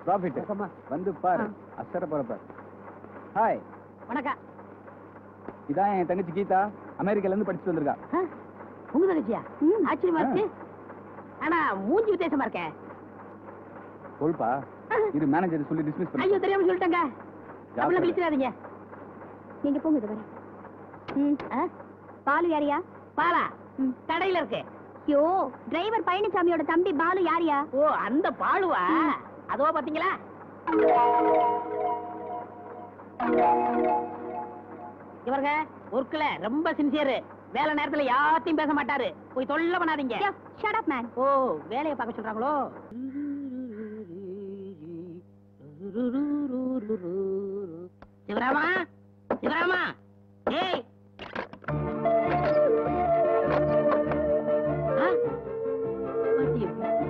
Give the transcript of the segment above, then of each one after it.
Profit வந்து பாரு அசர போற பாரு ஹாய் வணக்கம் இதான் என் தங்கச்சி கீதா அமெரிக்கால இருந்து படிச்சுட்டு வந்திருக்கா ஆ, உங்க தங்கச்சியா ஆச்சரியமா இருக்கு ஆனா மூஞ்சி வித்தியாசமா இருக்க சொல்பா இது மேனேஜர் சொல்லி டிஸ்மிஸ் ஐயோ பண்ணி தெரியாம சொல்லிட்டேங்க அப்படிலாம் விழிச்சிடாதீங்க நீங்க போங்க இது வரை ம் ஆ? பாலு யாரியா பாலா கடையில இருக்கு ஐயோ டிரைவர் பழனிசாமியோட தம்பி பாலு யாரியா ஓ அந்த பாலுவா அதோ பாத்தீங்களா இவருங்க ஒர்க்ல ரொம்ப சின்சியர் வேலை நேரத்துல யார்த்தையும் பேச மாட்டாரு போய் தொல்லை பண்ணாதீங்க ஷட் அப் மேன் ஓ வேலையை பார்க்க சொல்றாங்களோ சிவராமா சிவராமா ஏய் ஆ? பாட்டி.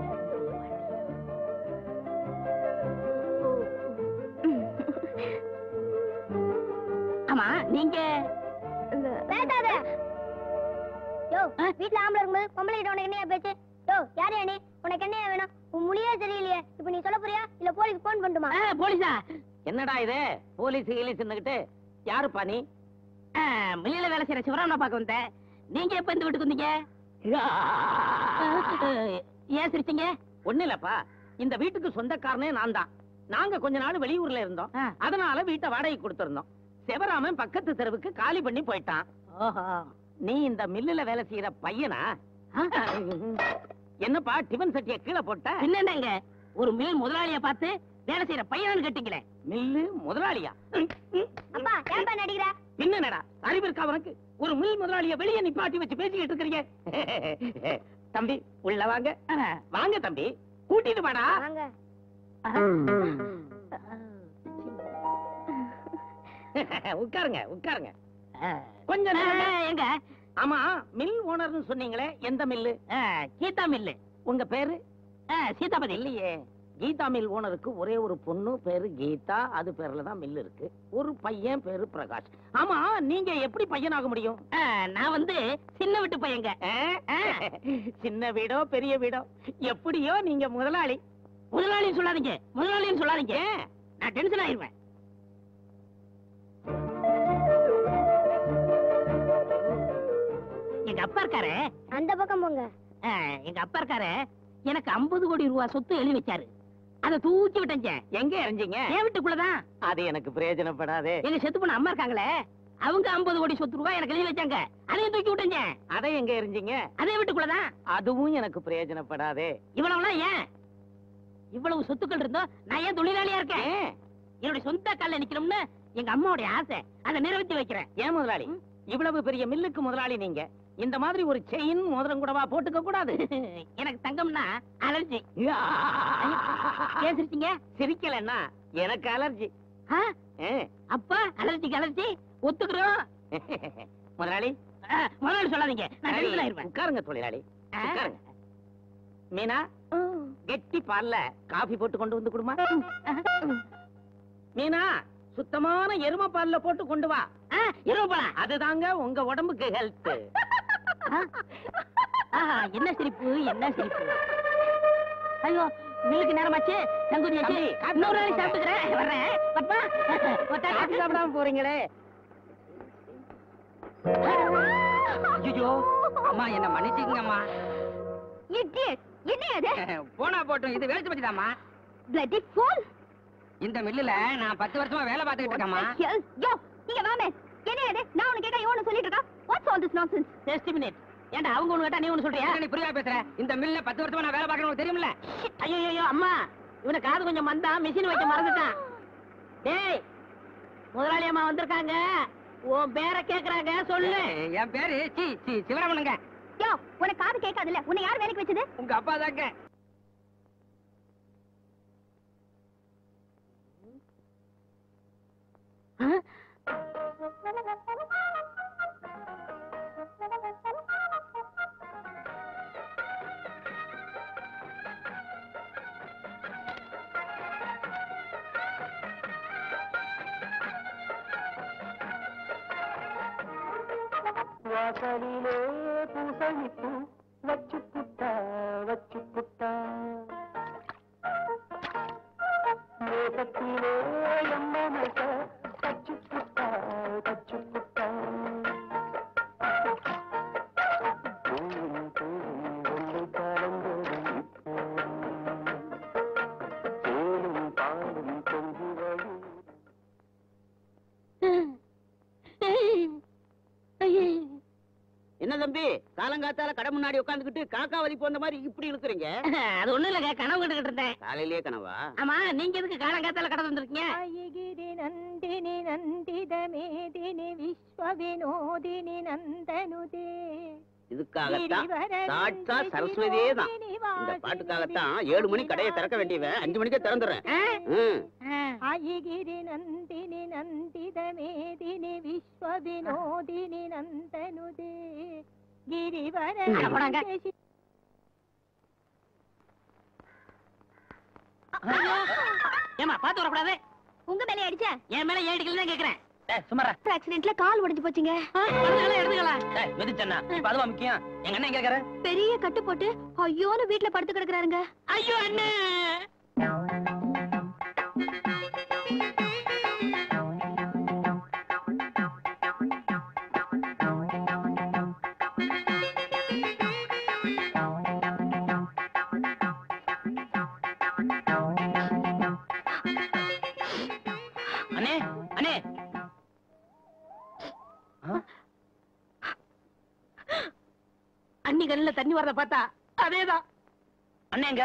ஆமா நீங்க பேசாத யோ வீட்ல ஆம்பளை இருக்கும்போது பொம்பளை கிட்ட உனக்கு என்னையா பேச்சு யோ யாரையா நீ உனக்கு என்னையா வேணும் உன் மொழியே சரியில்லையே இப்ப நீ சொல்ல போறியா இல்ல போலீஸ் போன் பண்ணட்டுமா ஆ, போலீஸா என்னடா இது போலீஸ் கீலீஸ் இருந்துகிட்டு யாருப்பா நீ ஆ, மில்லில வேலை செய்யற சிவராமனை பார்க்க வந்தேன் நீங்க எப்ப இந்த வீட்டுக்கு வந்தீங்க ஏன் சிரிச்சீங்க ஒண்ணு இல்லப்பா இந்த வீட்டுக்கு சொந்தக்காரனே நான் தான் நாங்க கொஞ்ச நாள் வெளியூர்ல இருந்தோம் ஆ. அதனால வீட்டை வாடகை கொடுத்திருந்தோம் சிவராமன் பக்கத்து தெருவுக்கு காலி பண்ணி போயிட்டான் ஓஹோ நீ இந்த மில்லுல வேலை செய்யற பையனா ஆ, என்னப்பா டிபன் சட்டிய கீழே போட்ட என்னங்க ஒரு மில் முதலாளிய பார்த்து வேலை செய்யற பையனு கேட்டீங்களே மில்லு முதலாளியா அப்பா ஏன்பா நடிக்கிற என்னடா அறிவு இருக்கா உனக்கு ஒரு மில் முதலாளிய வெளியே நிப்பாட்டி வச்சு பேசிக்கிட்டு இருக்கிறீங்க தம்பி உள்ள வாங்க வாங்க தம்பி கூட்டிட்டு வாடா வாங்க உட்காருங்க உட்காருங்க ஆ, கொஞ்சம் ஆ, நில்லுங்க. எங்க ஆமா மில் ஓனர்னு சொன்னீங்களே எந்த மில்லு ஆ, கீதா மில்லு உங்க பேரு ஆ, சீதாபதி இல்லையே கீதா மில் ஓனருக்கு ஒரே ஒரு பொண்ணு பேரு கீதா அது பேர்ல தான் மில் இருக்கு ஒரு பையன் பேரு பிரகாஷ் ஆமா நீங்க எப்படி பையனாக முடியும் ஆ, நான் வந்து சின்ன விட்டு பையங்க ஆ? சின்ன வீடோ பெரிய வீடோ எப்படியோ நீங்க முதலாளி முதலாளின்னு சொல்லாதீங்க முதலாளின்னு சொல்லாதீங்க ஏன்? நான் டென்ஷன் ஆயிருவேன் எங்க அப்பா இருக்காரு அந்த பக்கம் போங்க ஆ, எங்க அப்பா இருக்காரு எனக்கு 50 கோடி ரூபாய் சொத்து எழுதி வச்சாரு அதை தூக்கி விட்டேன் எங்க எறிஞ்சீங்க என் வீட்டுக்குள்ளதான் அது எனக்கு பிரயோஜனப்படாதே எங்க செத்து போன அம்மா இருக்காங்களே அவங்க 50 கோடி சொத்து ரூபாய் எனக்கு எழுதி வச்சாங்க அதையும் தூக்கி விட்டேன் அதை எங்க எறிஞ்சீங்க அதே வீட்டுக்குள்ளதான் அதுவும் எனக்கு பிரயோஜனப்படாதே இவ்வளவுலாம் ஏன் இவ்வளவு சொத்துக்கள் இருந்தோம் நான் ஏன் தொழிலாளியா இருக்கேன் ஏன் என்னுடைய சொந்த கால்ல நிக்கணும்னு எங்க அம்மாவுடைய ஆசை அதை நிறைவேற்றி வைக்கிறேன் ஏன் முதலாளி இவ்வளவு பெரிய மில்லுக்கு முதலாளி நீங்க இந்த மாதிரி ஒரு செயின் மோதிரம் கூடவா போட்டுக்க கூடாது எனக்கு தங்கம்னா அலர்ஜி ஏன் சிரிச்சீங்க சிரிக்கலன்னா எனக்கு அலர்ஜி ஆ? அப்பா அலர்ஜிக்கு அலர்ஜி ஒத்துக்கிறோம் முதலாளி ஆ, முதல்ல சொல்லாதீங்க நான் சரி, டென்ஷன் ஆயிருவேன் உட்காருங்க தொழிலாளி ஆ. உட்காருங்க மீனா கெட்டி பால்ல காபி போட்டு கொண்டு வந்து கொடுமா மீனா சுத்தமான எரும பால்ல போட்டு கொண்டு வா ஆ, இரவு போலாம் அதுதாங்க உங்க உடம்புக்கு ஹெல்த் ஆஹா, என்ன சிரிப்பு என்ன சிரிப்பு ஐயோ மில்லுக்கு நேரமாச்சு சங்குதியாச்சு தம்பி, காபி இன்னொரு நாளைக்கு சாப்பிட்டு சாப்பிட்டுக்கிறேன் வர்றேன் பத்மா காபி சாப்பிடாம போறீங்களே ஐயோ அம்மா என்ன மன்னிச்சுக்கங்கம்மா இடியட் என்ன அது போனா போட்டும் இது வேலை பத்திதாம்மா bloody fool இந்த மில்லுல நான் பத்து வருஷமா வேலை பார்த்துக்கிட்டு இருக்கேம்மா Hell, யோ நீங்க வாமே என்ன இது நான் உனக்கு கேட்டா இவனு சொல்லிட்டு இருக்கா what's all this nonsense just minute ஏன்டா அவங்க ஒண்ணு கேட்டா நீ ஒண்ணு சொல்றியா நீ புரியா பேசுற இந்த மில்ல பத்து வருஷமா நான் வேலை பார்க்கறேன் உனக்கு தெரியுமில்ல ஐயோ ஐயோ அம்மா இவனை காது கொஞ்சம் மந்தா மிஷின் வைக்க மறந்துட்டான் டேய் முதலாளி அம்மா வந்திருக்காங்க உன் பேரை கேக்குறாங்க சொல்லு என் பேரு சி சி சிவராமனுங்க யோ உனக்கு காது கேட்காதுல்ல உன்னை யார் வேலைக்கு வச்சது உங்க அப்பா தாங்க வாசலிலே பூசணிப்பு வச்சு புட்டா வச்சு புட்டா கோபத்திலே என் மனச தச்சு புட்டா தச்சு புட்டா பூவும் பூவும் ஒன்று கலந்தது தேனும் பாலும் பொங்கி வழி என்ன தம்பி காலங்காத்தால கடை முன்னாடி உட்காந்துக்கிட்டு காக்கா வலி போந்த மாதிரி இப்படி இழுக்குறீங்க அது ஒண்ணும் இல்லங்க கனவு கண்டுகிட்டு இருந்தேன் காலையிலேயே கனவா ஆமா நீங்க எதுக்கு காலங்காத்தால கடை வந்திருக்கீங்க गिरि नन्दिनि नन्दित मेदिनि विश्वविनोदिनि नन्दनुदे இதுக்காகத்தான் சாட்சா சரஸ்வதியே தான் இந்த பாட்டுக்காகத்தான் ஏழு மணி கடையை திறக்க வேண்டியவன் அஞ்சு மணிக்கே திறந்துடுறேன் ம். गिरि नन्दिनि नन्दित मेदिनि विश्वविनोदिनि नन्दनुदे गिरिवर அட போடாங்க. ஏமா பாத்து வரக்கூடாது உங்க மேலே அடிச்ச என் மேல ஏன் அடிக்கல தான் கேக்குறேன் சுமாரா ஆக்சிடென்ட்ல கால் உடைஞ்சு போச்சுங்க எடுத்துக்கலாம் எடுத்துக்கலாம் மிதிச்சண்ணா இப்ப அதுவா முக்கியம் எங்க அண்ணன் எங்க இருக்காரு பெரிய கட்டு போட்டு ஐயோன்னு வீட்ல படுத்து கிடக்குறாருங்க ஐயோ அண்ணே அண்ணே அண்ணே அண்ணி கண்ணுல தண்ணி வரத பார்த்தா அதேதான் அண்ணே எங்க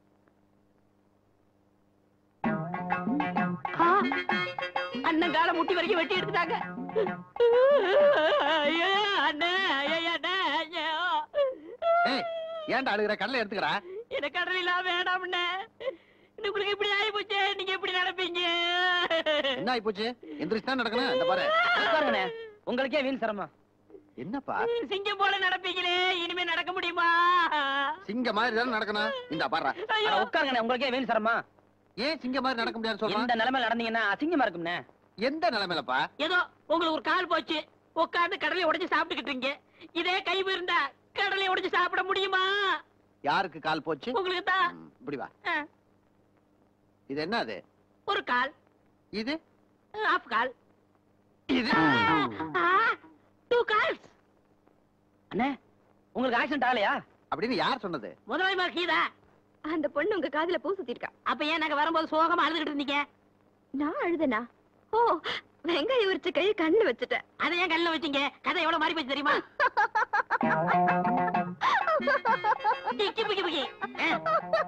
ஆ, அண்ணன் காலை முட்டி வரைக்கும் வெட்டி எடுத்துட்டாங்க ஐயோ, அண்ணே, ஐயோ, அண்ணே, ஐயோ. ஏன்டா அழுகிற கடலை எடுத்துக்கிறா எனக்கு கடல் இல்லாம வேண்டாம்ண்ணே உங்களுக்கு இப்படி ஆகி போச்சு நீங்க எப்படி நடப்பீங்க என்ன ஆயி போச்சு எந்திரிச்சு தான் நடக்கணும் இந்த பாரு உட்காருங்கண்ணே உங்களுக்கே வீண் சிரமம் என்னப்பா சிங்கம் போல நடப்பீங்களே இனிமே நடக்க முடியுமா சிங்க மாதிரி தானே நடக்கணும் இந்த பாரு ஐயோ உட்காருங்கண்ணே உங்களுக்கே வீண் சிரமம் ஏன் சிங்க மாதிரி நடக்க முடியாது சொல்றான் இந்த நிலைமையில நடந்தீங்கன்னா அசிங்கமா இருக்கும்ண்ணே எந்த நிலைமையிலப்பா ஏதோ உங்களுக்கு ஒரு கால் போச்சு உட்கார்ந்து கடலை உடைச்சு சாப்பிட்டுக்கிட்டு இருக்கீங்க இதே கை இருந்தா கடலை உடைச்சு சாப்பிட முடியுமா யாருக்கு கால் போச்சு உங்களுக்கு தான் ம், இப்படி வா ஆ, இது என்ன அது ஒரு கால் இது ஆஃப் கால் இது டூ கால்ஸ் அண்ணே உங்களுக்கு ஆக்சிடென்ட் ஆகலையா அப்படின்னு யார் சொன்னது முதலாளி கீதா அந்த பொண்ணு உங்க காதுல பூ சுத்திருக்கா அப்ப ஏன் நாங்க வரும்போது சோகமா அழுதுகிட்டு இருந்தீங்க நான் அழுதனா ஓ வெங்காயம் உரிச்ச கை கண்ணு வச்சுட்டேன் அதை ஏன் கல்ல வச்சீங்க கதை எவ்வளவு மாறி போச்சு தெரியுமா டிக்கி பிக்கி பிக்கி ஆ,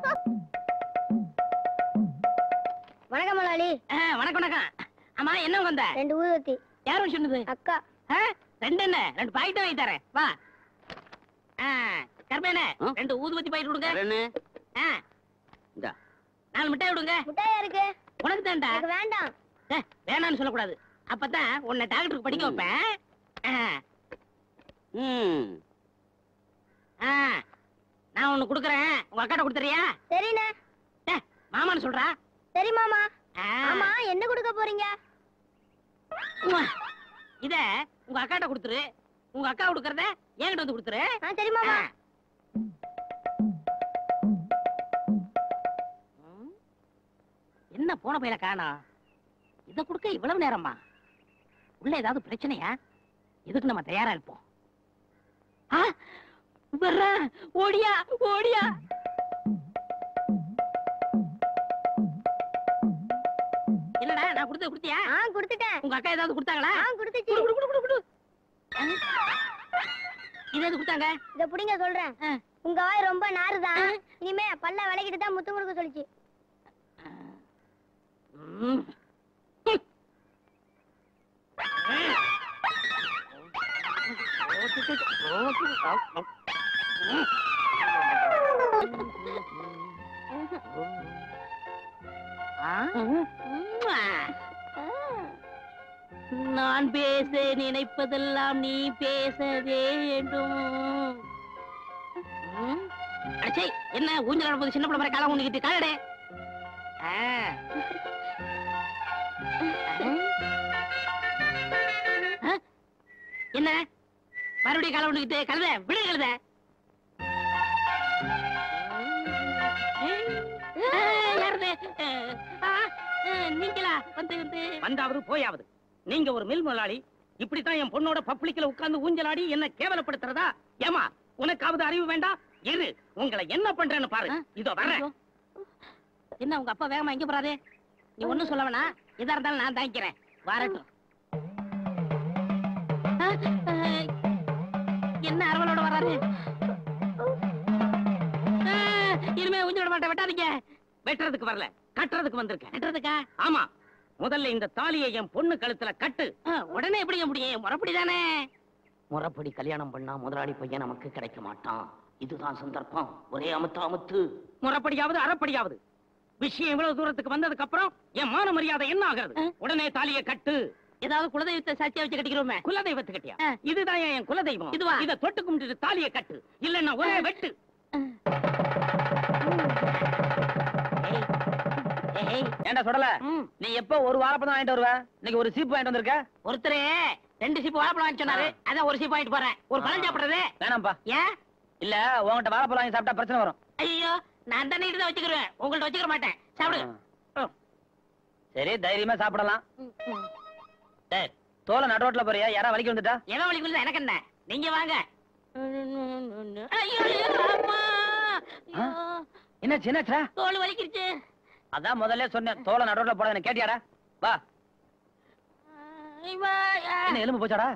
வணக்கம் முதலாளி ஆ, வணக்கம் வணக்கம் ஆமா என்ன வந்த ரெண்டு ஊதுவத்தி யாரும் சொன்னது அக்கா ஆ, ரெண்டு என்ன ரெண்டு பாக்கெட் வாங்கி தரேன் வா ஆ, கருப்பேனே ஆ? ரெண்டு ஊதுபத்தி பாக்கெட் கொடுங்க அண்ணே ஆ, இந்தா நாலு மிட்டாய் விடுங்க முட்டாயா இருக்கு உனக்கு தான்டா எனக்கு வேண்டாம் ஏ, வேணாம்னு சொல்லக்கூடாது அப்பதான் உன்னை டாக்டருக்கு படிக்க வைப்பேன் ஆ, ம் ஆ, நான் ஒண்ணு குடுக்கறேன் உங்க அக்காட்ட கொடுத்துறியா சரிண்ணே ஏ, மாமான்னு சொல்றா சரி மாமா ஆ, ஆமா என்ன கொடுக்க போறீங்க உம்மா. இத உங்க அக்காட்ட கொடுத்துரு உங்க அக்கா கொடுக்கறத என்கிட்ட வந்து கொடுத்துரு ஆ சரி மாமா ஆ. ம். என்ன போன பையில காணா இத கொடுக்க இவ்வளவு நேரமா உள்ள ஏதாவது பிரச்சனையா எதுக்கு நம்ம தயாரா இருப்போம் ஆ, வர்றேன். ஓடியா ஓடியா என்னடா நான் கொடுத்தது கொடுத்தியா ஆ கொடுத்துட்டேன் உங்க அக்கா ஏதாவது கொடுத்தாங்களா ஆ கொடுத்துச்சு குடு, குடு, குடு, குடு, குடு. இது எது கொடுத்தாங்க இத புடிங்க சொல்றேன் ஆ. உங்க வாய் ரொம்ப நாறுதான் இனிமே பல்ல விளக்கிட்டு தான் முத்தம் கொடுக்க சொல்லிச்சு ம். நான் பேச நினைப்பதெல்லாம் நீ பேச வேண்டும் ம். அடச்சே, என்ன ஊஞ்சல் நடப்பது சின்ன பிள்ளை மாதிரி காலம் ஊனிக்கிட்டு காலடே ஆ. ஆ? என்ன மறுபடியும் காலம் ஊனிக்கிட்டு கழுத விடு கழுத ஆ, யாருது? ஆ, ஆ, நீங்களா வந்து வந்து வந்தாவது போயாவது நீங்க ஒரு மில் முதலாளி இப்படித்தான் என் பொண்ணோட பப்ளிக்ல உட்கார்ந்து ஊஞ்சலாடி என்ன கேவலப்படுத்துறதா ஏமா உனக்காவது அறிவு வேண்டாம் இரு உங்களை என்ன பண்றேன்னு பாரு ஆ? இதோ வரேன் ஐயோ. என்ன உங்க அப்பா வேகமா எங்க போறாரு நீ ஒண்ணும் சொல்ல வேணாம் எதா இருந்தாலும் நான் தாங்கிக்கிறேன் வரட்டும் ஆ, ஆ, என்ன அரவலோட வராரு ஆ, இனிமே ஊஞ்சல் விட மாட்டேன் வெட்டாதீங்க வெட்டுறதுக்கு வரல கட்டுறதுக்கு வந்திருக்கேன் வெட்டுறதுக்கா ஆமா முதல்ல இந்த தாலியை என் பொண்ணு கழுத்துல கட்டு ஆ, உடனே எப்படிங்க முடியும் முறப்படி தானே முறப்படி கல்யாணம் பண்ணா முதலாளி பையன் நமக்கு கிடைக்க மாட்டான் இதுதான் சந்தர்ப்பம் ஒரே அமுத்து அமுத்து முறப்படியாவது அறப்படியாவது விஷயம் இவ்வளவு தூரத்துக்கு வந்ததுக்கு அப்புறம் என் மான மரியாதை என்ன ஆகிறது ஆ? உடனே தாலியை கட்டு ஏதாவது குலதெய்வத்தை சாட்சியா வச்சு கட்டிக்கிறோமே குலதெய்வத்துக்கிட்டியா ஆ. இதுதான் என் குலதெய்வம் இதுவா? இத தொட்டு கும்பிட்டு தாலியை கட்டு இல்லன்னா ஒரே வெட்டு ஏய், ஏய், ஏன்டா சொல்லல ம். நீ எப்ப ஒரு வாழைப்பழம் வாங்கிட்டு வருவ இன்னைக்கு ஒரு சீப்பு வாங்கிட்டு வந்திருக்க ஒருத்தரே ரெண்டு சீப்பு வாழைப்பழம் வாங்கி சொன்னாரு அதான் ஒரு சீப்பு வாங்கிட்டு போறேன் ஒரு பழம் சாப்பிடுறது வேணாம்ப்பா ஏன் இல்ல உன்கிட்ட வாழைப்பழம் வாங்கி சாப்பிட்டா பிரச்சனை வரும் ஐயோ நான் தானே தான் வச்சுக்கிறேன் உங்கள்ட்ட வச்சுக்க மாட்டேன் சாப்பிடுங்க ம். சரி தைரியமா சாப்பிடலாம் ம், ம். டேய் தோலை நடுரோட்ல போறியா யாரா வலிக்கு வந்துட்டா எவன் வழி கொடுத்தா எனக்கு என்ன நீங்க வாங்க ஐயோ ஐயோ, அம்மா ஐயோ, என்னாச்சு என்னாச்சுடா தோல் வலிக்கிருச்சு அதான் முதல்ல சொன்னேன் தோலை நடுரோட்ல போட எனக்கு கேட்டியாடா வா ஐயோ, ஐயா. என்ன எலும்பு போச்சாடா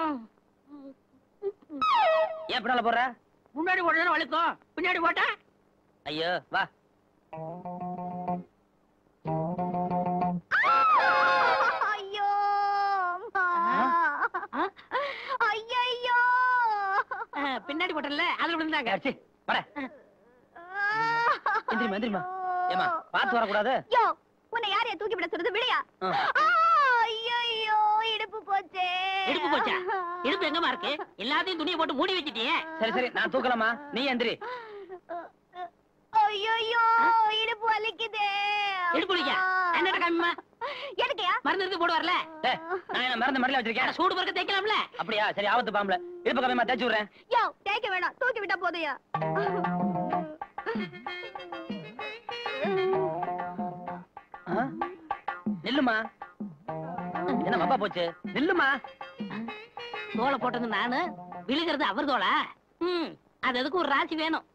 ஏன் பின்னால போடுற முன்னாடி போட்டா வலிக்கும் பின்னாடி போட்டா ஐயோ வா ஐயோ ஆ? ஐயோ ஆ, பின்னாடி போட்டல அதுல விழுந்தாங்க அடிச்சு வர எந்திரிமா எந்திரிமா ஏமா பார்த்து வரக்கூடாது யோ உன்னை யாரைய தூக்கி விட சொல்றது விளையா ஆ. ஐயோ இடுப்பு போச்சே இடுப்பு போச்சா இடுப்பு எங்கம்மா இருக்கு எல்லாத்தையும் துணியை போட்டு மூடி வச்சிட்டியே சரி சரி நான் தூக்கலாமா நீ எந்திரி ஐயோ இடுப்பு வலிக்குதே இடுப்பு வலிக்கா? என்னடா காமிம்மா? எதுக்கையா மருந்து இருக்கு போடு வரல டேய், நான் என்ன மறந்து மடியில வச்சிருக்கேன் சூடு பறக்க தேய்க்கலாம்ல அப்படியா சரி ஆபத்து பாம்பல இடுப்பு கம்மியமா தேய்ச்சி விடுறேன் யோ தேய்க்க வேணாம் தூக்கி விட்டா போதையா ஆ? நில்லுமா என்ன மப்பா போச்சு நில்லுமா தோலை போட்டது நானு விழுகிறது அவர் தோலா ம் அது அதுக்கு ஒரு ராசி வேணும்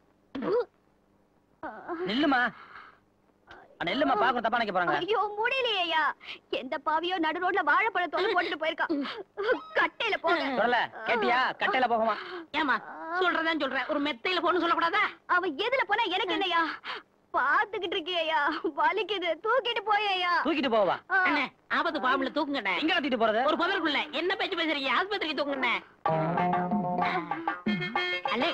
நில்லுமா அட, நில்லுமா பாக்குற தப்பா நினைக்க போறாங்க ஐயோ முடியலையா எந்த பாவியோ நடு ரோட்ல வாழைப்பழத்தோட போட்டுட்டு போயிருக்கான் கட்டையில போங்க சொல்லல கேட்டியா கட்டையில போகுமா ஏமா சொல்றதான் சொல்றேன் ஒரு மெத்தையில போன்னு சொல்லக்கூடாதா அவன் எதுல போனா எனக்கு என்னையா பாத்துக்கிட்டு இருக்கியா வலிக்குது தூக்கிட்டு போயா தூக்கிட்டு போவா அண்ணே ஆபத்து பாம்புல தூக்குங்கண்ணே எங்க தூக்கிட்டு போறது ஒரு புதருக்குள்ள என்ன பேச்சு பேசுறீங்க ஆஸ்பத்திரிக்கு தூக்குங்கண்ணே அல்லே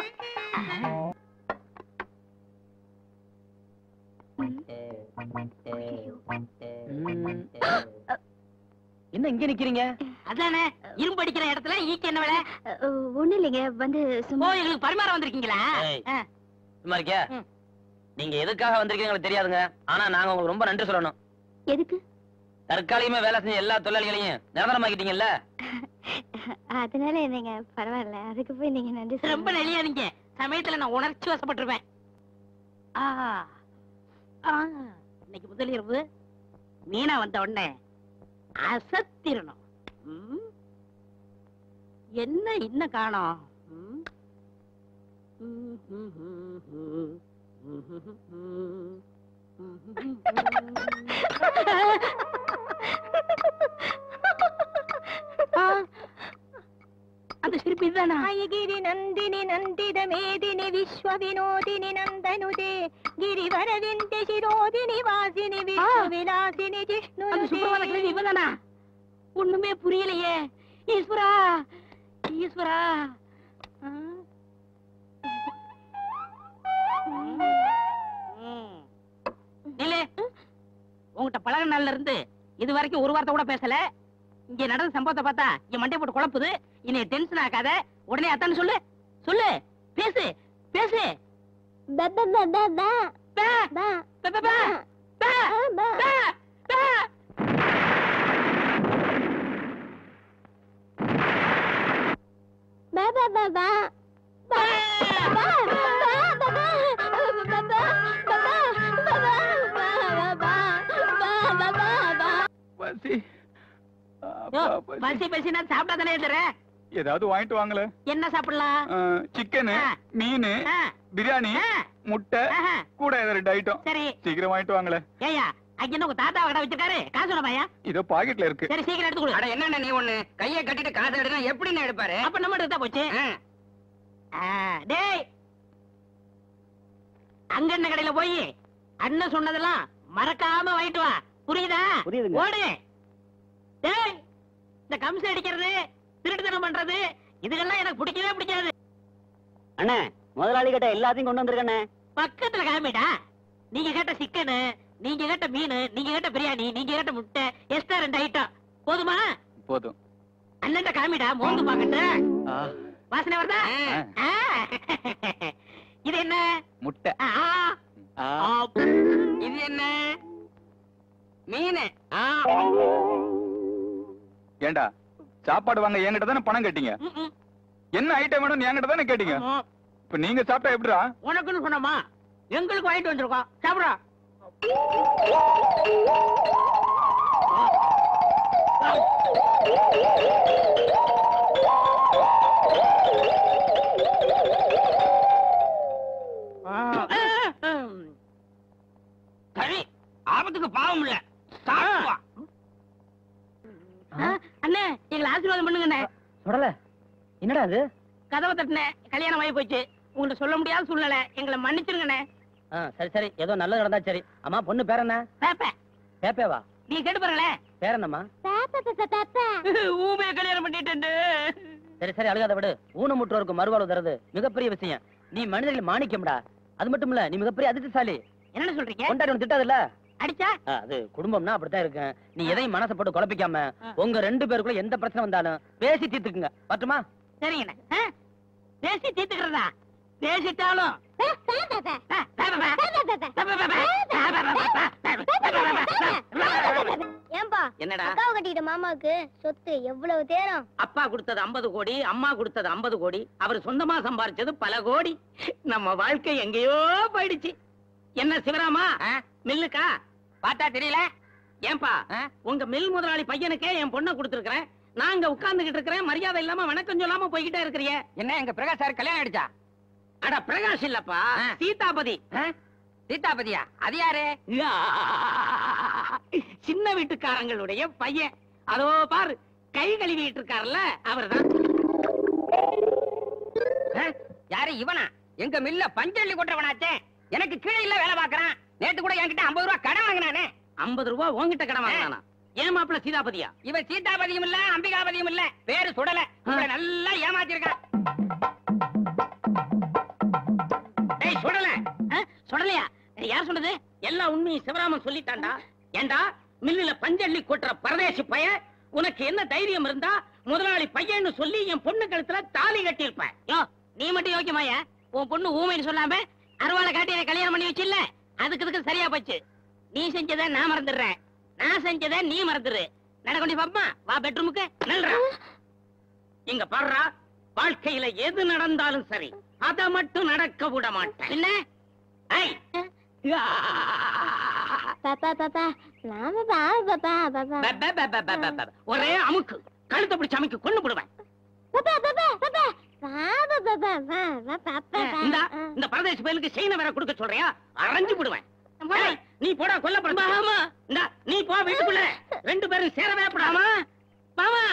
ம். என்ன இங்க நிக்கிறீங்க அதானே இரும்பு அடிக்கிற இடத்துல ஈக்கு என்ன வேலை ஒண்ணு இல்லைங்க வந்து ஓ எங்களுக்கு பரிமாற வந்திருக்கீங்களா ஏய். ஆ. சும்மா இருக்கியா ம். நீங்க எதுக்காக வந்திருக்கீங்க எனக்கு தெரியாதுங்க ஆனா நாங்க உங்களுக்கு ரொம்ப நன்றி சொல்லணும் எதுக்கு தற்காலிகமா வேலை செஞ்ச எல்லா தொழிலாளிகளையும் நிரந்தரமாக்கிட்டீங்கல்ல அதனால என்னங்க பரவாயில்ல அதுக்கு போய் நீங்க நன்றி ரொம்ப நெளியாதீங்க சமயத்துல நான் உணர்ச்சி வசப்பட்டுருவேன் ஆ ஆ. இன்னைக்கு முதல் இரவு மீனா வந்த உடனே அசத்திரணும் ம். என்ன இன்னும் காணோம் ம். ம், ம், ம், ம். ம், ம், ம். ம், ம், ம். ஆ. அந்த சிரிப்பு இதுதானா ಗಿರಿ ನಂದಿನಿ ನಂದಿದ ಮೇದಿನಿ ವಿಶ್ವ ವಿನೋದಿನಿ ನಂದನುದೆ ಗಿರಿವರವಿಂದ ಶಿರೋದಿನಿ ವಾಸಿನಿ ವಿಶ್ವ ವಿಲಾಸಿನಿ ಜಿಷ್ಣು அந்த சுப்பிரபாத கிழவி இவதானா ஒண்ணுமே புரியலையே ஈஸ்வரா ஈஸ்வரா ஆ? ம். நில்லு. உன்கிட்ட பழக நாள்ல இருந்து இது வரைக்கும் ஒரு வார்த்தை கூட பேசல இங்க நடந்த சம்பவத்தை பார்த்தா என் மண்டை போட்டு குழப்புது இனி டென்ஷன் ஆகாத உடனே அத்தான்னு சொல்லு சொல்லு பேசு பேசு பே, பே, பே, பே, பே, பே, பே. பா பசி யோ, அப்பா, பசி. பசி பசினா சாப்பிட்டா தானே எழுதுற ஏதாவது வாங்கிட்டு வாங்கல என்ன சாப்பிடலாம் சிக்கனு ஆ. மீன் ஆ, பிரியாணி ஆ, முட்டை ஆஹா, கூட ஏதாவது ரெண்டு ஐட்டம் சரி சீக்கிரம் வாங்கிட்டு வாங்கல ஏயா அங்க என்ன உங்க தாத்தா கடை வச்சிருக்காரு காசு உடமையா இதோ பாக்கெட்ல இருக்கு சரி சீக்கிரம் எடுத்து கொடு அட என்ன நீ ஒண்ணு கையை கட்டிட்டு காசு எடுத்தா எப்படி நான் எடுப்பாரு அப்ப நம்ம எடுத்தா போச்சு ஆ. ஆ, டேய் அங்க என்ன கடையில போய் அண்ணன் சொன்னதெல்லாம் மறக்காம வாங்கிட்டு வா புரியுதா புரியுதுங்க. ஓடு டேய் இந்த கம்ச அடிக்கிறது திருட்டுத்தனம் பண்றது இதுக்கெல்லாம் எனக்கு பிடிக்கவே பிடிக்காது அண்ணே முதலாளி கிட்ட எல்லாத்தையும் கொண்டு வந்திருக்கண்ணே பக்கத்துல காமிடா நீங்க கேட்ட சிக்கனு நீங்க கேட்ட மீன் நீங்க கேட்ட பிரியாணி நீங்க கேட்ட முட்டை எக்ஸ்ட்ரா ரெண்டு ஐட்டம் போதுமா போதும் அண்ணன் காமிடா மோந்து பாக்கட்டு ஆ, வாசனை வருதா ஆ, ஆ. இது என்ன முட்டை ஆ, ஆ, ஆ. இது என்ன மீன் ஆ. ஏண்டா சாப்பாடு வாங்க என்கிட்ட தானே பணம் கேட்டீங்க ம், ம். என்ன ஐட்டம் வேணும் என்கிட்ட தானே கேட்டீங்க ஆமா. இப்ப நீங்க சாப்பிட்டா எப்படிடா உனக்குன்னு சொன்னோமா எங்களுக்கு வாங்கிட்டு வந்திருக்கோம் சாப்பிடா சரி ஆபத்துக்கு பாவம் இல்ல சாப்பிட்டு வா. அண்ணே எங்களை ஆசீர்வாதம் பண்ணுங்கண்ணே சுடல என்னடா அது கதவை தட்டினேன் கல்யாணம் ஆகி போச்சு உங்கள்ட்ட சொல்ல முடியாத சூழ்நிலை எங்களை மன்னிச்சிருங்கண்ணே சரி சரி ஏதோ நல்லது நடந்தா சரி அம்மா பொண்ணு பேர் என்ன பேப்ப பேப்பேவா நீ கேட்டு பாருங்களேன் பேர் என்னம்மா ஊமைய கல்யாணம் பண்ணிட்டு சரி சரி அழுகாத விடு ஊனமுற்றோருக்கு மறுவாழ்வு தருது மிகப்பெரிய விஷயம் நீ மனிதர்கள் மாணிக்கம்டா அது மட்டும் இல்ல நீ மிகப்பெரிய அதிர்ஷ்டசாலி என்ன சொல்றீங்க கொண்டாடி ஒன்று திட்டாதுல்ல அடிச்சா ஆ, அது குடும்பம்னா அப்படித்தான் இருக்கும் நீ எதையும் மனசை போட்டு குழப்பிக்காம ஆ. உங்க ரெண்டு பேருக்குள்ள எந்த பிரச்சனை வந்தாலும் பேசி தீர்த்துக்குங்க பட்டுமா சரிங்கண்ணே ஆ? பேசி தீர்த்துக்கிறதா பேசிட்டாலும் ஆ, பே, பே, பே. பே, பே, பே. பே, பே, பே. பே, பே, பே, பே. பே, பே, பே, பே. பே, பே, பே. ஏன்பா என்னடா அக்காவை கட்டிக்கிட்ட மாமாவுக்கு சொத்து எவ்வளவு தேரம் அப்பா கொடுத்தது 50 கோடி அம்மா கொடுத்தது 50 கோடி அவர் சொந்தமா சம்பாரிச்சது பல கோடி நம்ம வாழ்க்கை எங்கேயோ போயிடுச்சு என்ன சிவராமா ஆ? மில்லுக்கா பார்த்தா தெரியல ஏன்பா ஆ? உங்க மில் முதலாளி பையனுக்கே என் பொண்ணை கொடுத்துருக்கிறேன் நாங்க உட்கார்ந்துகிட்டு இருக்கிறேன் மரியாதை இல்லாம வணக்கம் சொல்லாம போய்கிட்டே இருக்கிறியே என்ன எங்க பிரகாஷ் சார் கல்யாணம் ஆயிடுச்சா அட பிரகாஷ் இல்லப்பா ஆ. சீதாபதி ஆ? சீதாபதியா அது யாரு யா. சின்ன வீட்டுக்காரங்களுடைய பையன் அதோ பாரு கை கழுவிட்டு இருக்காருல்ல அவர்தான் ஆ? யாரு இவனா எங்க மில்ல பஞ்சள்ளி கொட்டுறவனாச்சே எனக்கு கீழே இல்ல வேலை பாக்குறான் நேத்து கூட என்கிட்ட 50 ரூபாய் கடன் வாங்கினானே 50 ரூபாய் உன்கிட்ட கடன் வாங்கினானா ஏன் மாப்பிள்ள சீதாபதியா இவன் சீதாபதியும் இல்ல அம்பிகாபதியும் இல்ல பேரு சுடல உங்களை நல்லா ஏமாத்திருக்கான் டேய் சுடல ஆ? சுடலையா ஏய், யார் சொன்னது எல்லா உண்மையும் சிவராமன் சொல்லிட்டான்டா ஏண்டா மில்லுல பஞ்சள்ளி கொட்டுற பரதேசி பையன் உனக்கு என்ன தைரியம் இருந்தா முதலாளி பையன்னு சொல்லி என் பொண்ணு கழுத்துல தாலி கட்டியிருப்பேன் யோ நீ மட்டும் யோக்கியமாயா உன் பொண்ணு ஊமைன்னு சொல்லாம அருவாளை காட்டி என்னை கல்யாணம் பண்ணி வச்சில்ல அதுக்கு இதுக்கு சரியா போச்சு நீ செஞ்சதை நான் மறந்துடுறேன் நான் செஞ்சதை நீ மறந்துடு நடக்கொண்டி பாப்பா வா பெட்ரூமுக்கு நல்றா இங்க பாடுறா வாழ்க்கையில எது நடந்தாலும் சரி அத மட்டும் நடக்க விட மாட்டேன் என்ன ஐய் பாப்பா பாப்பா நாம பா பாப்பா பாப்பா பே, பே, பே, பே, பே, பே, பே. ஒரே அமுக்கு கழுத்தை பிடிச்சு அமைக்கு கொண்டு போடுவேன் பாப்பா பாப்பா பாப்பா பாப்பா பாப்பா வா வா பாப்பா இந்த இந்த பரதேசி பயலுக்கு செயினை வேற கொடுக்க சொல்றியா அரைஞ்சு விடுவேன் ஏய், நீ போடா கொல்லப்பட மாமா இந்த நீ போ வீட்டுக்குள்ள ரெண்டு பேரும் சேரவே படாமா மாமா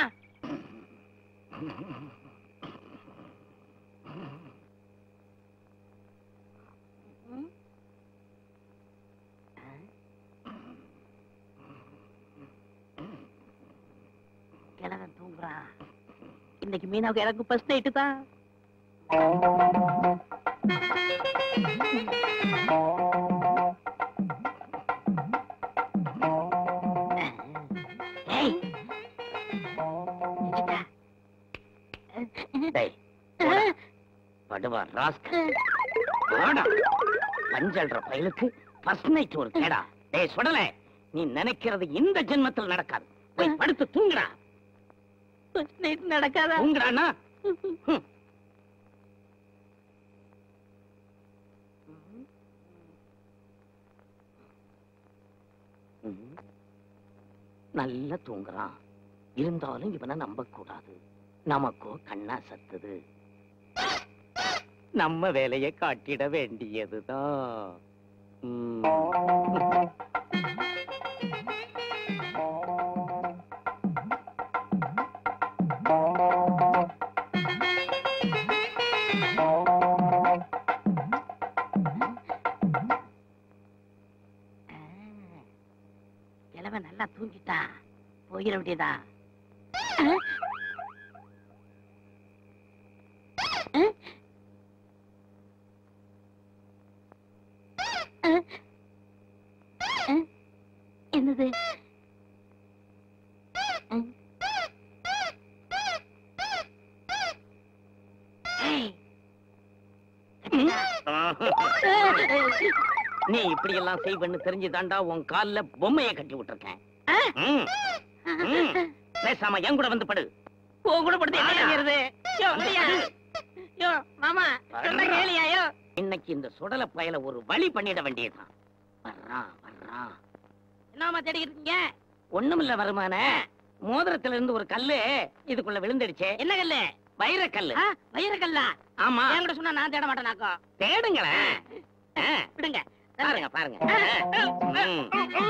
கிழவன் தூங்குறான் இன்னைக்கு மீனாவுக்கு எனக்கு ஃபர்ஸ்ட் நைட்டு தான் ஏய் செஞ்சுட்டா. டேய் போடா. படுவா ராஸ்கல் போடா பஞ்சல்ற பயலுக்கு ஃபர்ஸ்ட் நைட் ஒரு கேடா டேய் சுடல நீ நினைக்கிறது இந்த ஜென்மத்தில் நடக்காது போய் படுத்து தூங்குடா ஃபர்ஸ்ட் நைட் நடக்காதா தூங்குறானா ஹம். நல்லா தூங்குறான் இருந்தாலும் இவனை நம்ப கூடாது நமக்கோ கண்ணா சத்துது நம்ம வேலையை காட்டிட வேண்டியதுதான் ம். கிழவன் நல்லா தூங்கிட்டா போயிட வேண்டியதா என்னது ஏய். நீ இப்படி எல்லாம் செய்வன்னு தெரிஞ்சுதாண்டா உன் கால்ல பொம்மையை கட்டி விட்டுருக்கேன் ம். ம். பேசாம என் கூட வந்து படு உன் கூட படுத்து என்ன செய்யறது யோ இல்லையா யோ மாமா சொன்ன கேளியா யோ இன்னைக்கு இந்த சுடல பயல ஒரு வழி பண்ணிட வேண்டியதுதான் வர்றான் வர்றான் என்னமா தேடிக்கிட்டு இருக்கீங்க ஒண்ணுமில்ல வருமான மோதிரத்துல இருந்து ஒரு கல்லு இதுக்குள்ள விழுந்துடுச்சே என்ன கல்லு வைரக்கல்லு ஆ, வைரக்கல்லா ஆமா என்கிட்ட சொன்னா நான் தேட மாட்டேனாக்கோ தேடுங்களேன் ஆ, விடுங்க பாருங்க பாருங்க ம்.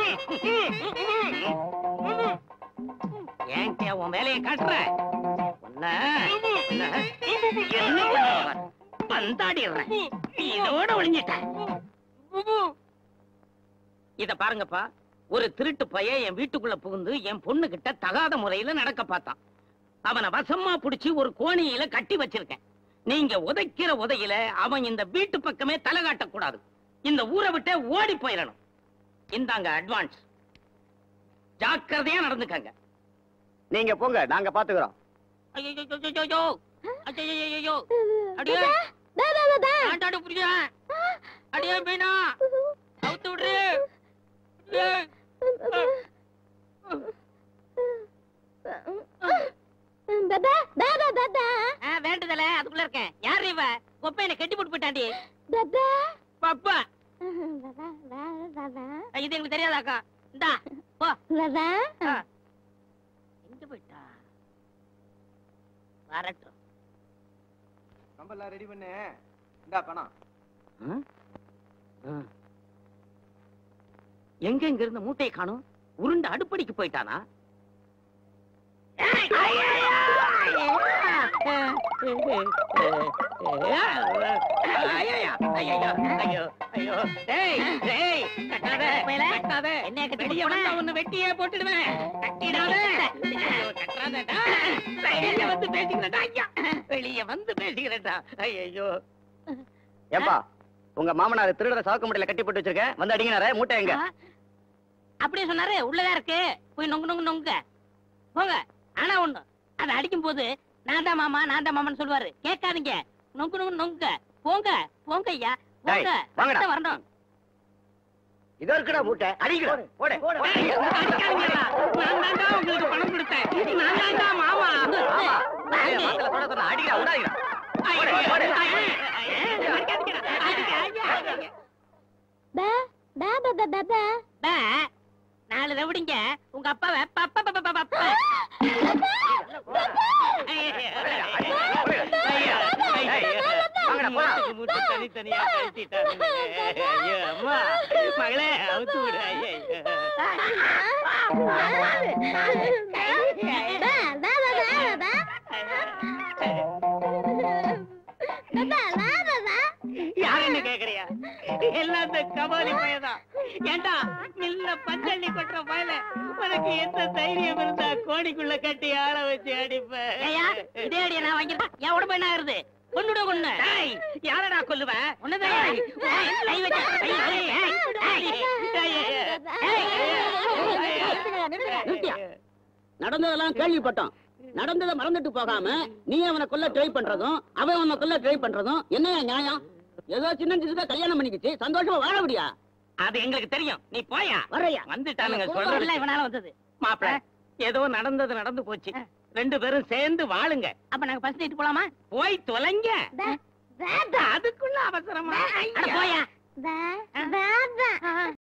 ஏன்டா உன் வேலையை காட்டுற உன்னை, உன்னை என்ன பண்ணுவ பாரு. பந்தாடிடுறேன் இதோட ஒளிஞ்சிட்டேன் இத பாருங்கப்பா ஒரு திருட்டு பையன் என் வீட்டுக்குள்ள புகுந்து என் பொண்ணு கிட்ட தகாத முறையில நடக்க பார்த்தான் அவனை வசமா புடிச்சு ஒரு கோணியில கட்டி வச்சிருக்கேன் நீங்க உதைக்கிற உதையில அவன் இந்த வீட்டு பக்கமே தலை காட்டக்கூடாது இந்த ஊரை விட்டே ஓடி போயிடணும் இந்தாங்க அட்வான்ஸ் ஜாக்கிரதையா நடந்துக்கங்க நீங்க போங்க நாங்க பாத்துக்கிறோம் ஐயோ ஐயோ அடியே ஆண்டாடு புரியா அடியே மீனா அவுத்து விடுறு ஏய். ஆ, வேண்டுதல அதுக்குள்ள இருக்கேன் யாரு இவ கொப்பையில கட்டி போட்டு போயிட்டாண்டி பாப்பா இது எங்களுக்கு தெரியாதாக்கா இந்தா போ ஆ. எங்க போயிட்டா வரட்டும் கம்பெல்லாம் ரெடி பண்ணு இந்தா பணம் ஆ? ஆ. எங்க இங்க இருந்த மூட்டையை காணும் உருண்டு அடுப்படிக்கு போயிட்டானா ஐயையா, ஐயையோ, ஐயோ, ஐயோ. டேய், டேய், கட்டாத, கட்டாத. என்னைய கட்டி வெளிய போட்டு வந்தா உன்னை வெட்டியே போட்டுடுவேன் கட்டிடாத. ஐயோ, கட்டாதடா. வெளிய வந்து பேசிக்கிறேன்டா, ஐயா. வெளிய வந்து பேசிக்கிறேன்டா ஐயோ ஏப்பா உங்க மாமனார் திருடர சாக்கு முடியல கட்டி போட்டு வச்சிருக்கேன் வந்து அடிங்கினாரே மூட்டை எங்க ஆ? அப்படியே சொன்னாரு உள்ளதா இருக்கு போய் நொங்கு நொங்கு நொங்க போங்க ஆனா ஒண்ணு அதை அடிக்கும் போது நான் தான் மாமா நான் தான் மாமான்னு சொல்லுவாரு கேட்காதீங்க நொங்கு நொங்கு நொங்க போங்க போங்க ஐயா போங்க டேய், வாங்கடா. அடுத்த வரணும் இதோ இருக்குடா மூட்டை அடிக்கிறோம் போடு ஏய், அடிக்காதீங்கடா. நான் தான்டா உங்களுக்கு பணம் கொடுத்தேன் நான் தான்டா மாமா அடிக்கிறா விடாதீங்க ஐயோ, போடு, போடு. ஐயோ, ஐயோ, அடிக்காதீங்கடா. அடிக்க, ஐயா, ஐயா. பே, நாலு ரவுடிங்க உங்க அப்பாவை பப்ப பப்ப பப்ப பப்ப. ஐயோ, ஐயோ, ஐயோ. வாங்கடா, போலாம். மூட்டுக்கு மூட்டு தனித்தனியா கழட்டிட்டானுங்களே. ஐயோ, அம்மா, மகளே அவுத்து விடு ஐயோ, யார் என்ன கேக்குறியா எல்லாம் இந்த கபாலி பயதான் ஏண்டா மில்ல பஞ்சள்ளி கொட்டுற பயல உனக்கு எந்த தைரியம் இருந்தா கோடிக்குள்ள கட்டி ஆள வச்சு அடிப்ப ஐயா இதே அடியை நான் வாங்கிருந்தா என் உடம்பு என்ன ஆகுது கொண்டுட கொண்டு டேய், யாரடா கொல்லுவ ஒண்ணுதான் டேய், ஏய், கை வச்சு, ஐயோ, ஏய், ஏய், ஏய், ஏய், நிறுத்தியா? நடந்ததெல்லாம் கேள்விப்பட்டோம் நடந்ததை மறந்துட்டு போகாம நீ அவனை கொல்ல ட்ரை பண்றதும் அவன் அவனை கொல்ல ட்ரை பண்றதும் என்னையா நியாயம் ஏதோ சின்ன சின்னதா கல்யாணம் பண்ணிக்கிச்சு சந்தோஷமா வாழ முடியா அது எங்களுக்கு தெரியும் நீ போயா வர்றையா வந்துட்டானுங்க எல்லாம் சொல்றது இவனால வந்தது மாப்பிள ஏதோ நடந்தது நடந்து போச்சு ரெண்டு பேரும் சேர்ந்து வாழுங்க அப்ப நாங்க பஸ் நைட்டு போலாமா போய் தொலைங்க அதுக்குள்ள அவசரமா அட போயா பே- பே- பே-